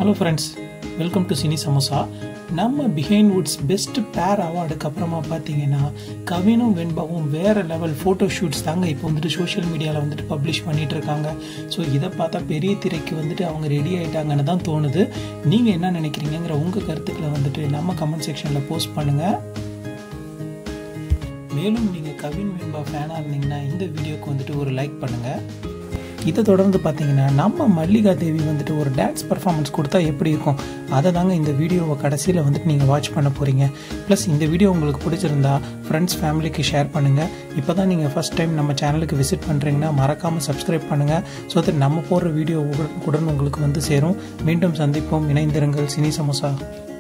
hello friends welcome to cine samosa நம்ம behind Woods best பேர் அவார்டுக்கு அப்புறமா பார்த்தீங்கன்னா கவினும் வெண்பாவும் வேற லெவல் ஃபோட்டோ ஷூட்ஸ் தாங்க இப்போ வந்துட்டு சோஷியல் மீடியாவில் வந்துட்டு பப்ளிஷ் பண்ணிட்டு இருக்காங்க ஸோ இதை பார்த்தா பெரிய திரைக்கு வந்துட்டு அவங்க ரெடி ஆயிட்டாங்கன்னு தான் தோணுது நீங்கள் என்ன நினைக்கிறீங்கிற உங்கள் கருத்துக்களை வந்துட்டு நம்ம கமெண்ட் செக்ஷனில் போஸ்ட் பண்ணுங்கள் மேலும் நீங்கள் கவின் வெண்பா ஃபேனாக இருந்தீங்கன்னா இந்த வீடியோக்கு வந்துட்டு ஒரு லைக் பண்ணுங்கள் இதை தொடர்ந்து பார்த்தீங்கன்னா நம்ம மல்லிகா தேவி வந்துட்டு ஒரு டான்ஸ் பர்ஃபார்மன்ஸ் கொடுத்தா எப்படி இருக்கும் அதை தாங்க இந்த வீடியோவை கடைசியில் வந்துட்டு நீங்கள் வாட்ச் பண்ண போகிறீங்க ப்ளஸ் இந்த வீடியோ உங்களுக்கு பிடிச்சிருந்தா ஃப்ரெண்ட்ஸ் ஃபேமிலிக்கு ஷேர் பண்ணுங்கள் இப்போ தான் நீங்கள் ஃபஸ்ட் டைம் நம்ம சேனலுக்கு விசிட் பண்ணுறீங்கன்னா மறக்காமல் சப்ஸ்கிரைப் பண்ணுங்கள் ஸோ தட் நம்ம போடுற வீடியோ உடனுக்குடன் உங்களுக்கு வந்து சேரும் மீண்டும் சந்திப்போம் இணைந்திருங்கள் சினி சமோசா